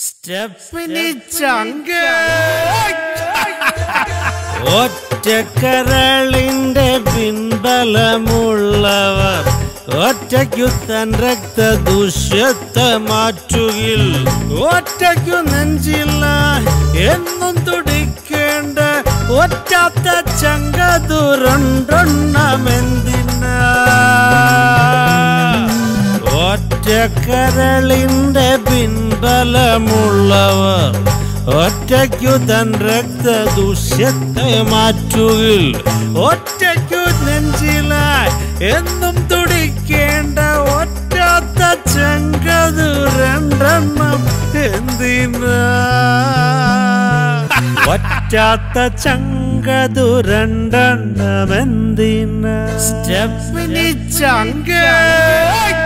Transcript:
stepney ചങ്ക ഒറ്റക്കരളിന്റെ പിൻബലമുള്ളവർ ഒറ്റയ്ക്കു തൻ രക്തദൂഷ്യത്തെ മാറ്റുകിൽ ഒറ്റയ്ക്കു നെഞ്ചില്ല എന്നും തുടിക്കേണ്ട ഒറ്റാത്ത ചങ്കതുരണ്ടെണ്ണമെന്തിനാ ഒറ്റക്കരളിന്റെ പിൻബലമുള്ളവർ ഒറ്റയ്ക്കു തൻ രക്തദൂഷ്യത്തെ മാറ്റുകിൽ ഒറ്റയ്ക്കു നെഞ്ചിലായി എന്നും തുടിക്കേണ്ട ഒറ്റാത്ത ചങ്കതു രണ്ടെണ്ണം എന്തിനാ ഒറ്റാത്ത ചങ്കതു രണ്ടെണ്ണം എന്തിനാ സ്റ്റെപ്പിനി ചങ്ക